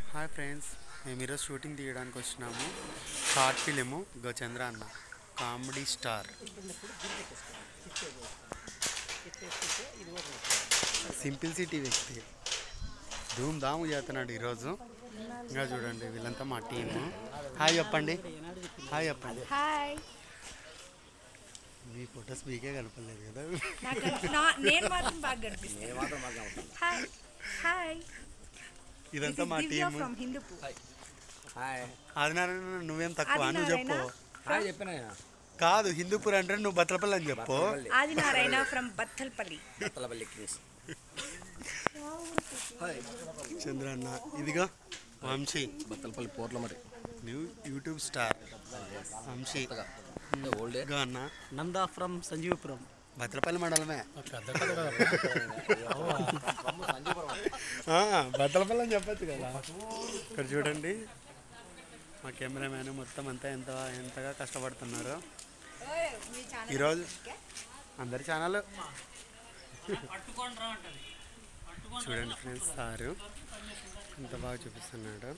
hi friends మేము ఈరోజు shooting తీయడానికి వచ్చినాము షార్ట్ ఫిలిము గోచంద్ర అన్న కామెడీ స్టార్ సింపుల్ సిటీ వ్యక్తి ధూమ్ ధాము చేస్తున్నాడు ఈరోజు ఇంకా చూడండి వీళ్ళంతా మా టీము హాయ్ చెప్పండి హాయ్ చెప్పండి హాయ్ మీ ఫొటోస్ మీకే కనపడలేదు కదా నాకు నా- నేను మాత్రం బాగా కనిపిస్తాను హాయ్ హాయ్ ఇదంతా మా Divya team from Hindupur hi Adinarayana నువ్వేం తక్కువ నువ్వు చెప్పు హాయ్ చెప్పిన కాదు హిందూపూర్ అంటే నువ్వు బత్తలపల్లి అని చెప్పు ఆదినారాయణ ఫ్రమ్ బత్తల్పల్లి బత్తలపల్లి కింగ్స్ చంద్రన్న ఇదిగో వంశీ బత్తలపల్లి పోర్ల మరి new YouTube star Vamsi old ఇదిగో అన్న నందా ఫ్రమ్ సంజీవపురం భద్రపల్లి మండలమే భద్రపల్లి అని చెప్పచ్చు కదా ఇక్కడ చూడండి మా కెమెరామ్యాన్ మొత్తం అంతా ఎంత ఎంతగా కష్టపడుతున్నారు ఈరోజు అందరి ఛానల్ చూడండి ఫ్రెండ్స్ సారు ఎంత బాగా చూపిస్తున్నాడు